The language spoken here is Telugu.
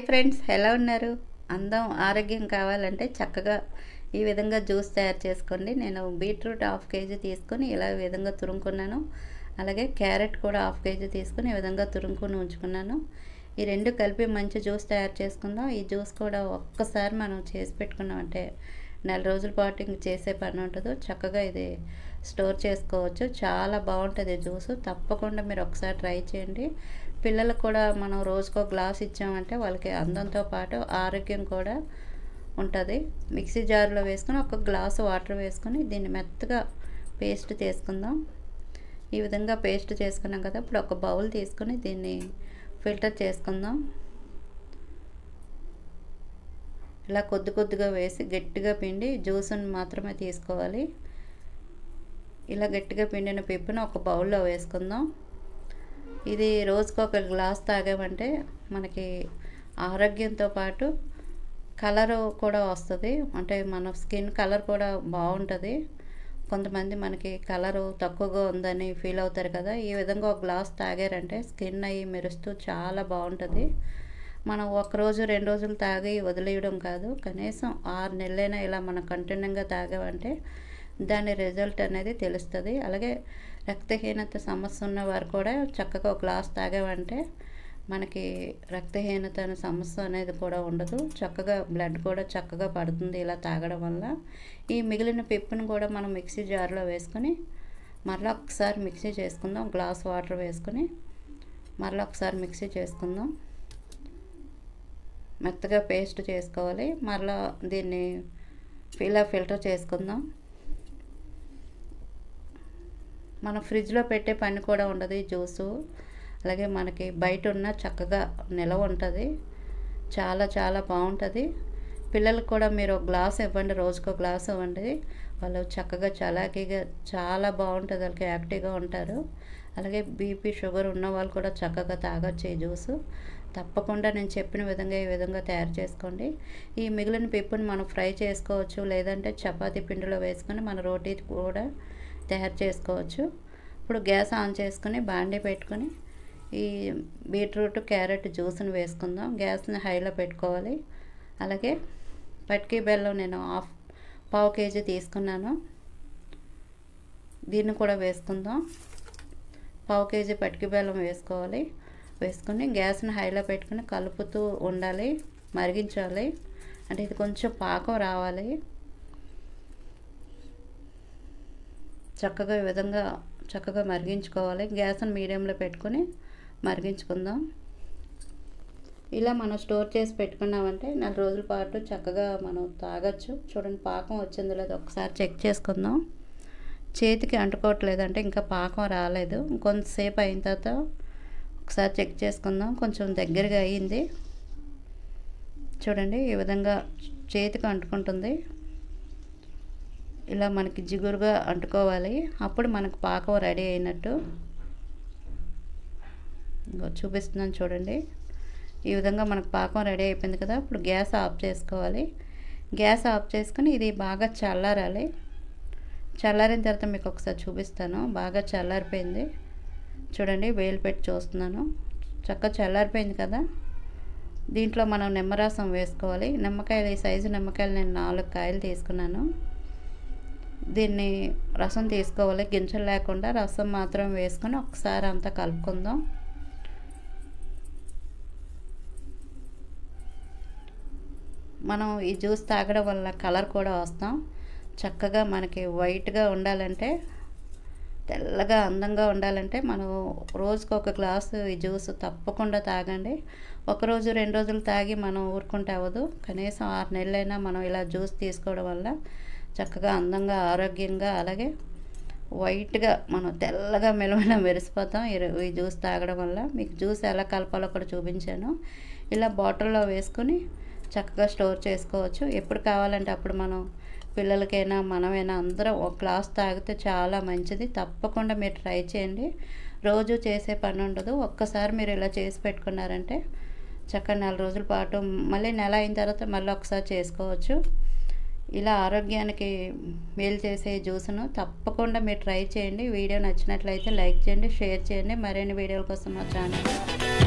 ఫ్రెండ్స్ ఎలా ఉన్నారు అందం ఆరోగ్యం కావాలంటే చక్కగా ఈ విధంగా జ్యూస్ తయారు చేసుకోండి నేను బీట్రూట్ హాఫ్ కేజీ తీసుకొని ఇలా ఈ విధంగా తురుముకున్నాను అలాగే క్యారెట్ కూడా హాఫ్ కేజీ తీసుకొని ఈ విధంగా తురుముకొని ఉంచుకున్నాను ఈ రెండు కలిపి మంచి జ్యూస్ తయారు చేసుకుందాం ఈ జ్యూస్ కూడా ఒక్కసారి మనం చేసి పెట్టుకున్నామంటే నెల రోజుల పాటు ఇంక చేసే పని ఉంటుంది చక్కగా ఇది స్టోర్ చేసుకోవచ్చు చాలా బాగుంటుంది జ్యూస్ తప్పకుండా మీరు ఒకసారి ట్రై చేయండి పిల్లలకు కూడా మనం రోజుకో గ్లాస్ ఇచ్చామంటే వాళ్ళకి అందంతో పాటు ఆరోగ్యం కూడా ఉంటుంది మిక్సీ జార్లో వేసుకొని ఒక గ్లాసు వాటర్ వేసుకొని దీన్ని మెత్తగా పేస్ట్ చేసుకుందాం ఈ విధంగా పేస్ట్ చేసుకున్నాం కదా ఇప్పుడు ఒక బౌల్ తీసుకొని దీన్ని ఫిల్టర్ చేసుకుందాం ఇలా కొద్ది కొద్దిగా వేసి గట్టిగా పిండి జ్యూస్ని మాత్రమే తీసుకోవాలి ఇలా గట్టిగా పిండిన పిప్పును ఒక బౌల్లో వేసుకుందాం ఇది రోజుకు ఒక గ్లాస్ తాగామంటే మనకి ఆరోగ్యంతో పాటు కలర్ కూడా వస్తుంది అంటే మన స్కిన్ కలర్ కూడా బాగుంటుంది కొంతమంది మనకి కలరు తక్కువగా ఉందని ఫీల్ అవుతారు కదా ఈ విధంగా ఒక గ్లాస్ తాగారంటే స్కిన్ అయ్యి మెరుస్తూ చాలా బాగుంటుంది మనం ఒక రోజు రెండు రోజులు తాగి వదిలేయడం కాదు కనీసం ఆరు నెలలైనా ఇలా మనం కంటిన్యూగా తాగామంటే దాని రిజల్ట్ అనేది తెలుస్తుంది అలాగే రక్తహీనత సమస్య ఉన్న వారు కూడా చక్కగా ఒక గ్లాస్ తాగామంటే మనకి రక్తహీనత అనే సమస్య అనేది కూడా ఉండదు చక్కగా బ్లడ్ కూడా చక్కగా పడుతుంది ఇలా తాగడం వల్ల ఈ మిగిలిన పిప్పును కూడా మనం మిక్సీ జార్లో వేసుకొని మరలా ఒకసారి మిక్సీ చేసుకుందాం గ్లాస్ వాటర్ వేసుకొని మరలా ఒకసారి మిక్సీ చేసుకుందాం మెత్తగా పేస్ట్ చేసుకోవాలి మరలా దీన్ని ఇలా ఫిల్టర్ చేసుకుందాం మనం ఫ్రిడ్జ్లో పెట్టే పని కూడా ఉండదు ఈ జ్యూసు అలాగే మనకి బయట ఉన్న చక్కగా నిలవ ఉంటుంది చాలా చాలా బాగుంటుంది పిల్లలకు కూడా మీరు ఒక గ్లాస్ ఇవ్వండి రోజుకో గ్లాస్ ఇవ్వండి వాళ్ళు చక్కగా చలాకీగా చాలా బాగుంటుంది వాళ్ళకి యాక్టివ్గా ఉంటారు అలాగే బీపీ షుగర్ ఉన్న వాళ్ళు కూడా చక్కగా తాగొచ్చు ఈ జ్యూసు తప్పకుండా నేను చెప్పిన విధంగా ఈ విధంగా తయారు చేసుకోండి ఈ మిగిలిన పిప్పుని మనం ఫ్రై చేసుకోవచ్చు లేదంటే చపాతీ పిండిలో వేసుకొని మన రోటీ కూడా తయారు చేసుకోవచ్చు ఇప్పుడు గ్యాస్ ఆన్ చేసుకొని బాండీ పెట్టుకొని ఈ బీట్రూట్ క్యారెట్ జ్యూస్ని వేసుకుందాం గ్యాస్ని హైలో పెట్టుకోవాలి అలాగే పట్కీ బెల్లం నేను హాఫ్ పావు కేజీ తీసుకున్నాను దీన్ని కూడా వేసుకుందాం పావు కేజీ పట్కి బెల్లం వేసుకోవాలి వేసుకుని గ్యాస్ని హైలో పెట్టుకుని కలుపుతూ ఉండాలి మరిగించాలి అంటే ఇది కొంచెం పాకం రావాలి చక్కగా ఈ విధంగా చక్కగా మరిగించుకోవాలి గ్యాస్ని మీడియంలో పెట్టుకొని మరిగించుకుందాం ఇలా మనం స్టోర్ చేసి పెట్టుకున్నామంటే నెల రోజుల పాటు చక్కగా మనం తాగొచ్చు చూడండి పాకం వచ్చిందో లేదో ఒకసారి చెక్ చేసుకుందాం చేతికి అంటుకోవట్లేదంటే ఇంకా పాకం రాలేదు కొంతసేపు అయిన తర్వాత ఒకసారి చెక్ చేసుకుందాం కొంచెం దగ్గరగా అయ్యింది చూడండి ఈ విధంగా చేతికి అంటుకుంటుంది ఇలా మనకి జిగురుగా అంటుకోవాలి అప్పుడు మనకు పాకం రెడీ అయినట్టు ఇంకో చూపిస్తున్నాను చూడండి ఈ విధంగా మనకు పాకం రెడీ అయిపోయింది కదా ఇప్పుడు గ్యాస్ ఆఫ్ చేసుకోవాలి గ్యాస్ ఆఫ్ చేసుకుని ఇది బాగా చల్లారాలి చల్లారిన తర్వాత మీకు ఒకసారి చూపిస్తాను బాగా చల్లారిపోయింది చూడండి వేలు పెట్టి చూస్తున్నాను చక్కగా చల్లారిపోయింది కదా దీంట్లో మనం నిమ్మరసం వేసుకోవాలి నిమ్మకాయలు ఈ సైజు నిమ్మకాయలు నేను నాలుగు కాయలు తీసుకున్నాను దీన్ని రసం తీసుకోవాలి గింజలు లేకుండా రసం మాత్రం వేసుకొని ఒకసారి అంతా కలుపుకుందాం మనం ఈ జ్యూస్ తాగడం వల్ల కలర్ కూడా వస్తాం చక్కగా మనకి వైట్గా ఉండాలంటే తెల్లగా అందంగా ఉండాలంటే మనం రోజుకు ఒక గ్లాసు ఈ జ్యూస్ తప్పకుండా తాగండి ఒకరోజు రెండు రోజులు తాగి మనం ఊరుకుంటే అవ్వదు కనీసం ఆరు నెలలైనా మనం ఇలా జ్యూస్ తీసుకోవడం వల్ల చక్కగా అందంగా ఆరోగ్యంగా అలాగే వైట్గా మనం తెల్లగా మెలమెల మెరిసిపోతాం ఈ జ్యూస్ తాగడం వల్ల మీకు జ్యూస్ ఎలా కలపాలో కూడా చూపించాను ఇలా బాటిల్లో వేసుకొని చక్కగా స్టోర్ చేసుకోవచ్చు ఎప్పుడు కావాలంటే అప్పుడు మనం పిల్లలకైనా మనమైనా అందరం ఒక గ్లాస్ తాగితే చాలా మంచిది తప్పకుండా మీరు ట్రై చేయండి రోజు చేసే పని ఉండదు ఒక్కసారి మీరు ఇలా చేసి పెట్టుకున్నారంటే చక్కగా నెల రోజుల పాటు మళ్ళీ నెల అయిన తర్వాత మళ్ళీ ఒకసారి చేసుకోవచ్చు ఇలా ఆరోగ్యానికి మేలు చేసే జ్యూస్ను తప్పకుండా మీరు ట్రై చేయండి వీడియో నచ్చినట్లయితే లైక్ చేయండి షేర్ చేయండి మరిన్ని వీడియోల కోసం మా ఛానల్